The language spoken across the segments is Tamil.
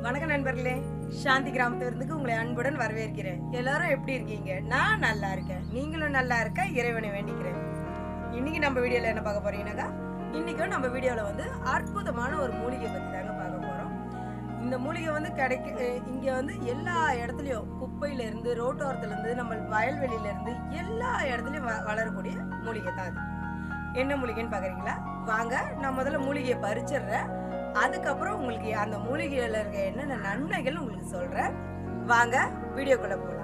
வணக்கம் நண்பர்களே சாந்தி கிராமத்து விருந்துக்கு உங்களை அன்புடன் வரவேற்கிறேன் எல்லாரும் எப்படி இருக்கீங்க நான் நல்லா இருக்கேன் நீங்களும் நல்லா இருக்க இறைவனை வேண்டிக்கிறேன் இன்னைக்கு நம்ம வீடியோல என்ன பார்க்க போறீங்கன்னாக்கா இன்னைக்கும் நம்ம வீடியோல வந்து அற்புதமான ஒரு மூலிகை பத்தி தாங்க பார்க்க போறோம் இந்த மூலிகை வந்து கிடைக்க அஹ் இங்க வந்து எல்லா இடத்துலயும் குப்பையில இருந்து ரோட்டோரத்துல இருந்து நம்ம வயல்வெளியில இருந்து எல்லா இடத்துலயும் வ- வளரக்கூடிய மூலிகை தான் அது என்ன மூலிகைன்னு பாக்குறீங்களா வாங்க நான் முதல்ல மூலிகையை பறிச்சிடுறேன் அதுக்கப்புறம் உங்களுக்கு அந்த மூலிகையில இருக்க என்னென்ன நன்மைகள் உங்களுக்கு சொல்றேன் வாங்க வீடியோக்குள்ள போகலாம்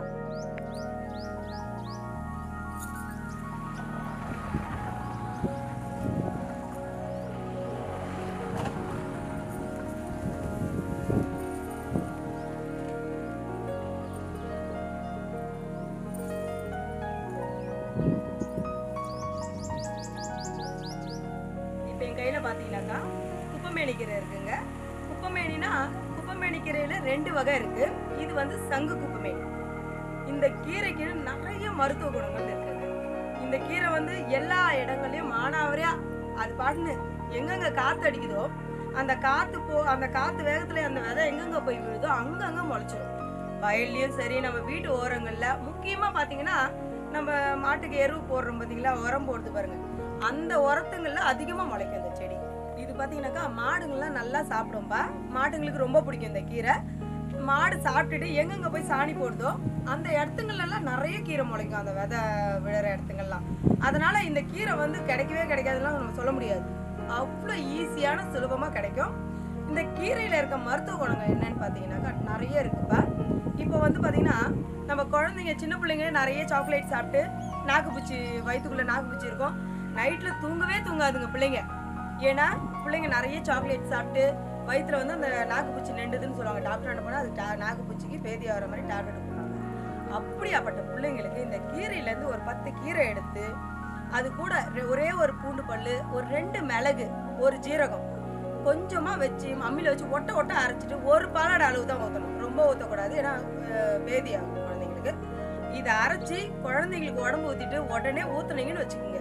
இப்போ என் கையில் பார்த்தீங்கன்னாக்கா குப்பமேனி கீரை இருக்குங்க குப்பமேனினா குப்பமேனி கீரையில் ரெண்டு வகை இருக்கு இது வந்து சங்கு குப்பமேனி இந்த கீரைக்கு நிறைய மருத்துவ குணங்கள் இருக்குங்க இந்த கீரை வந்து எல்லா இடங்கள்லையும் மானாவரியா அது பாட்டுன்னு எங்கெங்க காற்று அடிக்குதோ அந்த காற்று போ அந்த காற்று வேகத்துல அந்த விதை எங்கெங்க போய் விழுதோ அங்கங்க முளைச்சிடும் வயல்லையும் சரி நம்ம வீட்டு ஓரங்களில் முக்கியமாக பார்த்தீங்கன்னா நம்ம மாட்டுக்கு எருவு போடுறோம் பார்த்தீங்களா உரம் போடுறது பாருங்க அந்த உரத்துங்கள்ல அதிகமாக முளைக்கும் இந்த செடி இது பார்த்தீங்கன்னாக்கா மாடுங்கள்லாம் நல்லா சாப்பிடும்பா மாட்டுங்களுக்கு ரொம்ப பிடிக்கும் இந்த கீரை மாடு சாப்பிட்டுட்டு எங்கெங்க போய் சாணி போடுதோ அந்த இடத்துங்கள்லாம் நிறைய கீரை முளைக்கும் அந்த விதை விழுற இடத்துங்கள்லாம் அதனால இந்த கீரை வந்து கிடைக்கவே கிடைக்காதுலாம் நம்ம சொல்ல முடியாது அவ்வளோ ஈஸியான சுலபமாக கிடைக்கும் இந்த கீரையில் இருக்க மருத்துவ குணங்கள் என்னன்னு பார்த்தீங்கன்னாக்கா நிறைய இருக்குப்பா இப்போ வந்து பார்த்தீங்கன்னா நம்ம குழந்தைங்க சின்ன பிள்ளைங்க நிறைய சாக்லேட் சாப்பிட்டு நாக்குப்பூச்சி வயிற்றுக்குள்ளே நாக்குப்பூச்சி இருக்கும் நைட்டில் தூங்கவே தூங்காதுங்க பிள்ளைங்க ஏன்னா பிள்ளைங்க நிறைய சாக்லேட் சாப்பிட்டு வயிற்றுல வந்து அந்த நாக்குப்பூச்சி நெண்டுதுன்னு சொல்லுவாங்க டாக்டர் என்ன பண்ணால் அது டா- நாக்குப்பூச்சிக்கு பேதி ஆகிற மாதிரி டேப்லெட் கொடுப்பாங்க அப்படியாப்பட்ட பிள்ளைங்களுக்கு இந்த கீரையிலேருந்து ஒரு பத்து கீரை எடுத்து அது கூட ரெ- ஒரே ஒரு பூண்டு பல்லு ஒரு ரெண்டு மிளகு ஒரு ஜீரகம் கொஞ்சமா வச்சு அம்மியில் வச்சு ஒட்ட ஒட்ட அரைச்சிட்டு ஒரு பாலாட அளவு தான் ஊற்றணும் ரொம்ப ஊற்றக்கூடாது ஏன்னா அஹ், பேதி ஆகும் குழந்தைங்களுக்கு இதை அரைச்சி குழந்தைங்களுக்கு உடம்பு ஊற்றிட்டு உடனே ஊற்றுனீங்கன்னு வச்சுக்கோங்க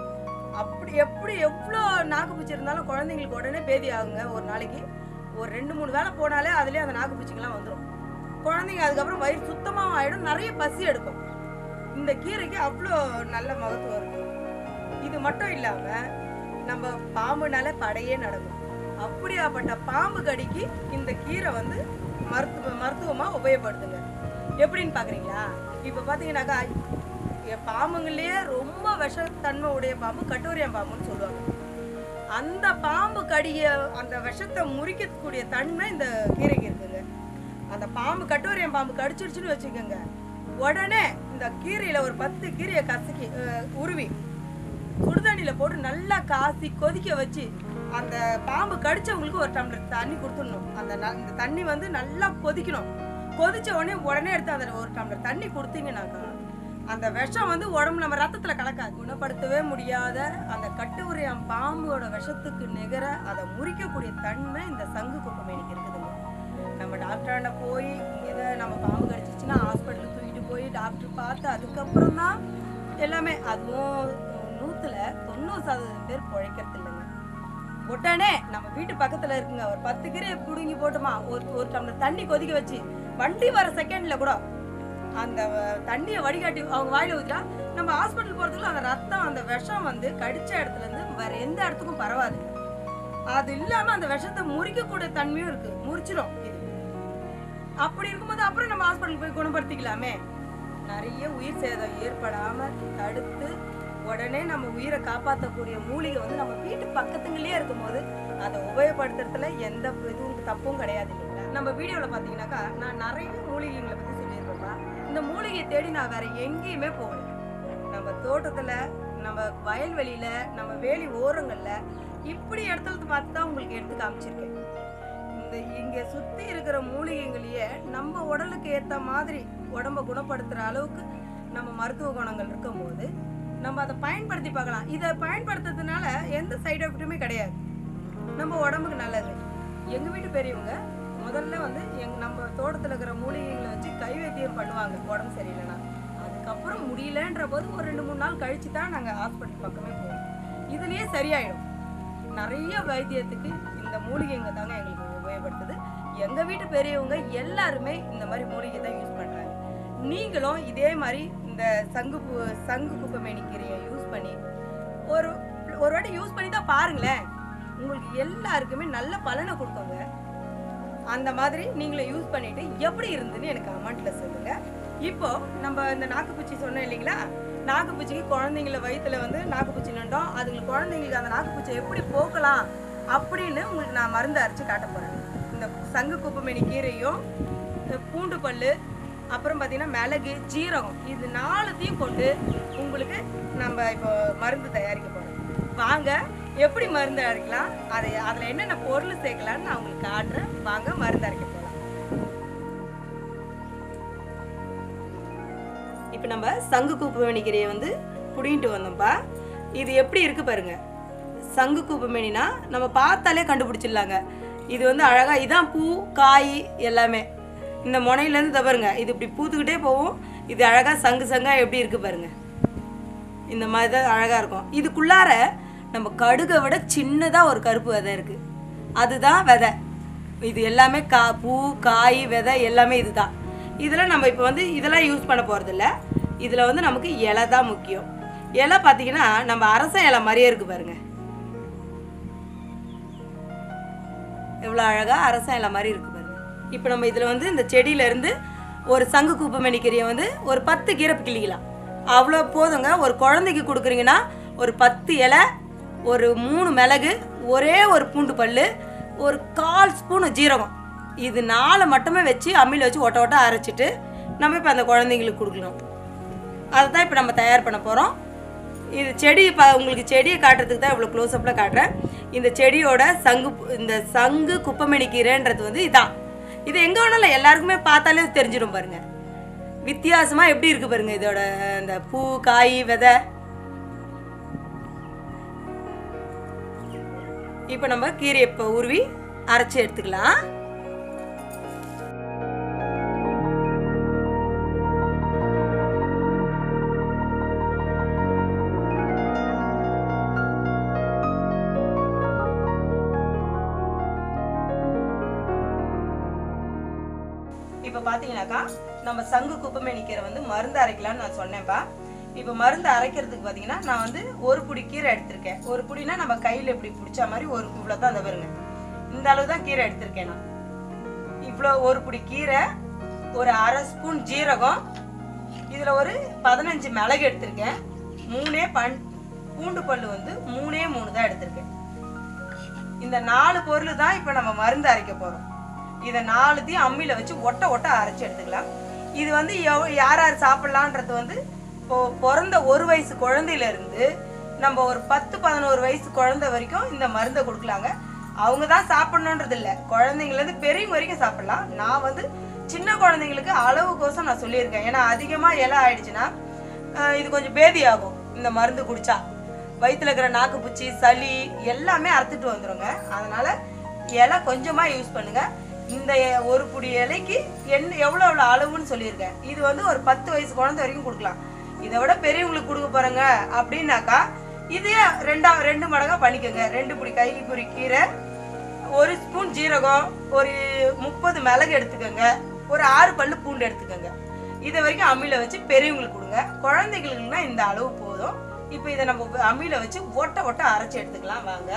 அப்படி எப்படி எவ்வளோ நாக்குப்பூச்சி இருந்தாலும் குழந்தைங்களுக்கு உடனே பேதி ஆகுங்க ஒரு நாளைக்கு ஒரு ரெண்டு மூணு வேளை போனாலே அதுலேயே அந்த நாக்குப்பூச்சிக்கெல்லாம் வந்துடும் குழந்தைங்க அதுக்கப்புறம் வயிறு சுத்தமாகவும் ஆகிடும் நிறைய பசி எடுக்கும் இந்த கீரைக்கு அவ்வளோ நல்ல மகத்துவம் இருக்கு இது மட்டும் இல்லாமல் நம்ம பாம்புனால படையே நடக்கும் அப்படியாப்பட்ட பாம்பு கடிக்கு இந்த கீரை வந்து மருத்துவ மருத்துவமாக உபயோகப்படுத்துங்க எப்படின்னு பார்க்குறீங்களா இப்போ பார்த்தீங்கன்னாக்கா இங்க பாம்புங்களையே ரொம்ப விஷத்தன்மை உடைய பாம்பு கட்டோரியம் பாம்புன்னு சொல்லுவாங்க அந்த பாம்பு கடிய அந்த விஷத்தை முறிக்கக்கூடிய தன்மை இந்த கீரைக்கு இருக்குங்க அந்த பாம்பு கட்டோரியம் பாம்பு கடிச்சிருச்சுன்னு வச்சுக்கோங்க உடனே இந்த கீரையில ஒரு பத்து கீரையை கசக்கி அஹ், உருவி சுடுதண்ணியில் போட்டு நல்லா காசி கொதிக்க வச்சு அந்த பாம்பு கடிச்சவங்களுக்கு ஒரு டம்ளர் தண்ணி கொடுத்துடணும் அந்த ந- இந்த தண்ணி வந்து நல்லா கொதிக்கணும் கொதிச்ச உடனே உடனே எடுத்து அந்த ஒரு டம்ளர் தண்ணி கொடுத்தீங்கன்னாக்கா அந்த விஷம் வந்து உடம்பு நம்ம ரத்தத்துல கலக்காது குணப்படுத்தவே முடியாத அந்த கட்டு உரையாம் பாம்போட விஷத்துக்கு நிகர அதை முறிக்கக்கூடிய தன்மை இந்த சங்கு குப்பமேனிக்கு இருக்குதுங்க நம்ம டாக்டராண்ட போய் இதை நம்ம பாம்பு கடிச்சிச்சுன்னா ஹாஸ்பிட்டலுக்கு தூக்கிட்டு போய் டாக்டர் பார்த்து அதுக்கப்புறம் தான் எல்லாமே அதுவும் நூத்துல தொண்ணூறு சதவீதம் பேர் பிழைக்கிறது இல்லைங்க உடனே நம்ம வீட்டு பக்கத்துல இருக்குங்க ஒரு பத்து கீரையை பிடுங்கி போட்டுமா ஒரு ஒரு டம்ளர் தண்ணி கொதிக்க வச்சு வண்டி வர செகண்ட்ல கூட அந்த அஹ், தண்ணியை வடிகாட்டி அவங்க வாயில ஊத்திட்டா நம்ம ஹாஸ்பிட்டல் போறதுக்குள்ள அந்த ரத்தம் அந்த விஷம் வந்து கடிச்ச இடத்துல இருந்து வேற எந்த இடத்துக்கும் பரவாது அது இல்லாம அந்த விஷத்தை முறிக்கக்கூடிய தன்மையும் இருக்கு முறிச்சிடும் இது அப்படி இருக்கும்போது அப்புறம் நம்ம ஹாஸ்பிட்டல் போய் குணப்படுத்திக்கலாமே நிறைய உயிர் சேதம் ஏற்படாம தடுத்து உடனே நம்ம உயிரை காப்பாற்றக்கூடிய மூலிகை வந்து நம்ம வீட்டு பக்கத்துங்களே இருக்கும்போது அதை உபயோகப்படுத்துறதுல எந்த இதுவும் தப்பும் கிடையாது இல்லைங்களா நம்ம வீடியோவில் பார்த்தீங்கன்னாக்கா நான் நிறைய மூலிகைகளை பற்றி சொல்லியிருக்கேன்ப்பா இந்த மூலிகையை தேடி நான் வேற எங்கேயுமே போகல நம்ம தோட்டத்தில் நம்ம வயல்வெளியில நம்ம வேலி ஓரங்களில் இப்படி இடத்துல பார்த்து தான் உங்களுக்கு எடுத்து காமிச்சிருக்கேன் இந்த இங்க சுத்தி இருக்கிற மூலிகைகளையே நம்ம உடலுக்கு ஏத்த மாதிரி உடம்ப குணப்படுத்துற அளவுக்கு நம்ம மருத்துவ குணங்கள் இருக்கும்போது நம்ம அதை பயன்படுத்தி பார்க்கலாம் இதை பயன்படுத்துறதுனால எந்த சைடு எஃபெக்ட்டுமே கிடையாது நம்ம உடம்புக்கு நல்லது எங்க வீட்டு பெரியவங்க முதல்ல வந்து எங் நம்ம தோட்டத்துல இருக்கிற மூலிகைகளை வச்சு கை வைத்தியம் பண்ணுவாங்க உடம்பு சரியில்லைன்னா அதுக்கப்புறம் முடியலன்ற போது ஒரு ரெண்டு மூணு நாள் கழிச்சு தான் நாங்கள் ஹாஸ்பிட்டல் பக்கமே போவோம் இதுலயே சரியாயிடும் நிறைய வைத்தியத்துக்கு இந்த மூலிகைங்க தாங்க எங்களுக்கு உபயோகப்படுத்துது எங்க வீட்டு பெரியவங்க எல்லாருமே இந்த மாதிரி மூலிகை தான் யூஸ் பண்றாங்க நீங்களும் இதே மாதிரி இந்த சங்கு பூ- சங்கு குப்பமேனி கீரையை யூஸ் பண்ணி ஒரு ஒரு வாட்டி யூஸ் பண்ணி தான் பாருங்களேன் உங்களுக்கு எல்லாருக்குமே நல்ல பலனை கொடுக்குங்க அந்த மாதிரி நீங்களும் யூஸ் பண்ணிட்டு எப்படி இருந்துன்னு எனக்கு கமெண்ட்ல சொல்லுங்க இப்போ நம்ம இந்த நாக்குப்பூச்சி சொன்னோம் இல்லைங்களா நாக்குப்பூச்சிக்கு குழந்தைங்கள வயித்துல வந்து நாக்குப்பூச்சி நண்டோம் அதுங்களுக்கு குழந்தைங்களுக்கு அந்த நாக்குப்பூச்சி எப்படி போக்கலாம் அப்படின்னு உங்களுக்கு நான் மருந்து அரைச்சு காட்ட போறேன் இந்த சங்கு குப்பமேனி கீரையும் இந்த பூண்டு பல்லு அப்புறம் பார்த்தீங்கன்னா மிளகு ஜீரகம் இது நாலுத்தையும் கொண்டு உங்களுக்கு நம்ம இப்போ மருந்து தயாரிக்க போறோம் வாங்க எப்படி மருந்து அரைக்கலாம் அதை அதில் என்னென்ன பொருள் சேர்க்கலாம்னு நான் உங்களுக்கு காட்டுறேன் வாங்க மருந்து அரைக்க போகலாம் இப்போ நம்ம சங்கு கூப்பமேனி கீரையை வந்து புடிங்கிட்டு வந்தோம்ப்பா இது எப்படி இருக்கு பாருங்க சங்கு கூப்பமேனினா நம்ம பார்த்தாலே கண்டுபிடிச்சிடலாங்க இது வந்து அழகா இதான் பூ காய் எல்லாமே இந்த முனையிலேருந்து தவறுங்க இது இப்படி பூத்துக்கிட்டே போகும் இது அழகா சங்கு சங்கா எப்படி இருக்கு பாருங்க இந்த மாதிரி தான் அழகாக இருக்கும் இதுக்குள்ளார நம்ம கடுகை விட சின்னதாக ஒரு கருப்பு விதை இருக்குது அதுதான் விதை இது எல்லாமே கா பூ காய் விதை எல்லாமே இதுதான் இதில் நம்ம இப்போ வந்து இதெல்லாம் யூஸ் பண்ண போகிறதில்ல இதில் வந்து நமக்கு இலை தான் முக்கியம் இலை பார்த்தீங்கன்னா நம்ம அரச இலை மாதிரியே இருக்குது பாருங்க எவ்வளோ அழகாக அரச இலை மாதிரி இருக்குது பாருங்க இப்போ நம்ம இதில் வந்து இந்த செடியிலேருந்து ஒரு சங்கு கூப்பமணி கீரையை வந்து ஒரு பத்து கீரை கிள்ளிக்கலாம் அவ்வளோ போதுங்க ஒரு குழந்தைக்கு கொடுக்குறீங்கன்னா ஒரு பத்து இலை ஒரு மூணு மிளகு ஒரே ஒரு பூண்டு பல் ஒரு கால் ஸ்பூன் ஜீரகம் இது நாலு மட்டுமே வச்சு அம்மியில் வச்சு ஒட்ட ஒட்ட அரைச்சிட்டு நம்ம இப்போ அந்த குழந்தைங்களுக்கு கொடுக்கணும் அதை தான் இப்போ நம்ம தயார் பண்ண போகிறோம் இது செடி இப்போ உங்களுக்கு செடியை காட்டுறதுக்கு தான் இவ்வளோ க்ளோஸ்அப்பில் காட்டுறேன் இந்த செடியோட சங்கு இந்த சங்கு குப்பமணி கீரைன்றது வந்து இதான் இது எங்கே வேணாலும் எல்லாருக்குமே பார்த்தாலே தெரிஞ்சிடும் பாருங்க வித்தியாசமாக எப்படி இருக்கு பாருங்க இதோட இந்த பூ காய் விதை இப்போ நம்ம கீரையை இப்போ உருவி அரைச்சி எடுத்துக்கலாம் இப்போ பார்த்தீங்கன்னாக்கா நம்ம சங்கு குப்பமே நிற்கிற வந்து மருந்து அரைக்கலாம்னு நான் சொன்னேன்ப்பா இப்போ மருந்து அரைக்கிறதுக்கு பார்த்தீங்கன்னா நான் வந்து ஒரு புடி கீரை எடுத்திருக்கேன் ஒரு புடினா நம்ம கையில் இப்படி பிடிச்ச மாதிரி ஒரு இவ்வளோ தான் அந்த பாருங்க இந்த அளவு தான் கீரை எடுத்திருக்கேன் நான் இவ்வளோ ஒரு புடி கீரை ஒரு அரை ஸ்பூன் ஜீரகம் இதில் ஒரு பதினஞ்சு மிளகு எடுத்திருக்கேன் மூணே பன் பூண்டு பல்லு வந்து மூணே மூணு தான் எடுத்திருக்கேன் இந்த நாலு பொருள் தான் இப்போ நம்ம மருந்து அரைக்க போகிறோம் இதை நாலுத்தையும் அம்மியில் வச்சு ஒட்ட ஒட்ட அரைச்சி எடுத்துக்கலாம் இது வந்து எவ் யார் யார் சாப்பிட்லான்றது வந்து இப்போ பிறந்த ஒரு வயசு குழந்தையில இருந்து நம்ம ஒரு பத்து பதினோரு வயசு குழந்தை வரைக்கும் இந்த மருந்தை கொடுக்கலாங்க அவங்க தான் சாப்பிடணுன்றது இல்லை குழந்தைங்கலேருந்து பெரியவங்க வரைக்கும் சாப்பிடலாம் நான் வந்து சின்ன குழந்தைங்களுக்கு அளவுக்கோசம் நான் சொல்லியிருக்கேன் ஏன்னா அதிகமாக இலை ஆயிடுச்சுன்னா ஆஹ் இது கொஞ்சம் பேதி ஆகும் இந்த மருந்து குடிச்சா வயிற்றுல இருக்கிற நாக்குப்பூச்சி சளி எல்லாமே அறுத்துட்டு வந்துருங்க அதனால இலை கொஞ்சமா யூஸ் பண்ணுங்க இந்த எ- ஒரு புடி இலைக்கு என்ன எவ்வளோ எவ்வளோ அளவுன்னு சொல்லியிருக்கேன் இது வந்து ஒரு பத்து வயசு குழந்தை வரைக்கும் கொடுக்கலாம் இதை விட பெரியவங்களுக்கு கொடுக்க போறேங்க அப்படின்னாக்கா இதையே ரெண்டா ரெண்டு மடங்கா பண்ணிக்கோங்க ரெண்டு புடி கை புடி கீரை ஒரு ஸ்பூன் ஜீரகம் ஒரு முப்பது மிளகு எடுத்துக்கோங்க ஒரு ஆறு பல்லு பூண்டு எடுத்துக்கோங்க இதை வரைக்கும் அம்மியில் வச்சு பெரியவங்களுக்கு கொடுங்க குழந்தைங்களுக்குனா இந்த அளவு போதும் இப்போ இதை நம்ம அம்மியில் வச்சு ஒட்ட ஒட்ட அரைச்சி எடுத்துக்கலாம் வாங்க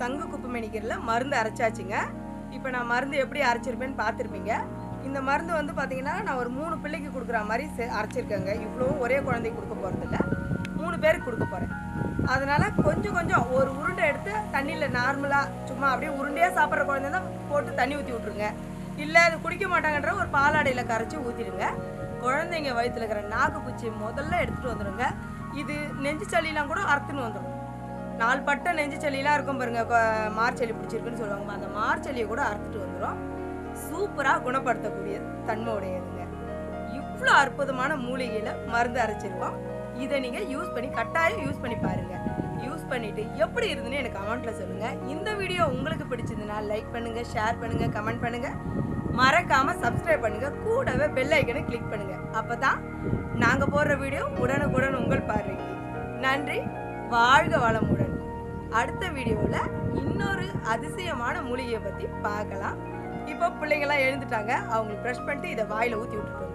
சங்கு குப்பைமேனி கீரையில் மருந்து அரைச்சாச்சுங்க இப்போ நான் மருந்து எப்படி அரைச்சிருப்பேன்னு பார்த்துருப்பீங்க இந்த மருந்து வந்து பார்த்தீங்கன்னா நான் ஒரு மூணு பிள்ளைக்கு கொடுக்குற மாதிரி செ- அரைச்சிருக்கேங்க இவ்வளவும் ஒரே குழந்தைக்கு கொடுக்க போகிறதில்ல மூணு பேருக்கு கொடுக்க போகிறேன் அதனால கொஞ்சம் கொஞ்சம் ஒரு உருண்டை எடுத்து தண்ணியில் நார்மலாக சும்மா அப்படியே உருண்டையாக சாப்பிட்ற குழந்தை தான் போட்டு தண்ணி ஊற்றி விட்ருங்க இல்லை அது குடிக்க மாட்டாங்கன்ற ஒரு பாலாடையில் கரைச்சி ஊற்றிடுங்க குழந்தைங்க வயித்துல இருக்கிற நாக்குப்பூச்சி முதல்ல எடுத்துகிட்டு வந்துடுங்க இது நெஞ்சு சளிலாம் கூட அறுத்துன்னு வந்துடும் நாலு பட்டை நெஞ்சு சளிலாம் இருக்கும் பாருங்க கொ- மார்ச்சளி பிடிச்சிருக்குன்னு சொல்லுவாங்க அந்த மார்ச்சளியை கூட அறுத்துட்டு வந்துடும் சூப்பராக குணப்படுத்தக்கூடிய தன்மை உடையதுங்க இவ்வளோ அற்புதமான மூலிகையில் மருந்து அரைச்சிருக்கோம் இதை நீங்கள் யூஸ் பண்ணி கட்டாயம் யூஸ் பண்ணி பாருங்க யூஸ் பண்ணிட்டு எப்படி இருந்துன்னு எனக்கு கமெண்ட்ல சொல்லுங்க இந்த வீடியோ உங்களுக்கு பிடிச்சிருந்ததுன்னா லைக் பண்ணுங்க ஷேர் பண்ணுங்க கமெண்ட் பண்ணுங்க மறக்காம சப்ஸ்கிரைப் பண்ணுங்க கூடவே பெல் ஐக்கனை கிளிக் பண்ணுங்க அப்பதான் நாங்க போடுற வீடியோ உடனுக்குடன் உங்கள் பார்வைக்கு நன்றி வாழ்க வளமுடன் அடுத்த வீடியோவில் இன்னொரு அதிசயமான மூலிகையை பற்றி பார்க்கலாம் இப்போ பிள்ளைங்கள்லாம் எழுந்துட்டாங்க அவங்களுக்கு ப்ரஷ் பண்ணிட்டு இதை வாயில் ஊற்றி விட்டுட்டு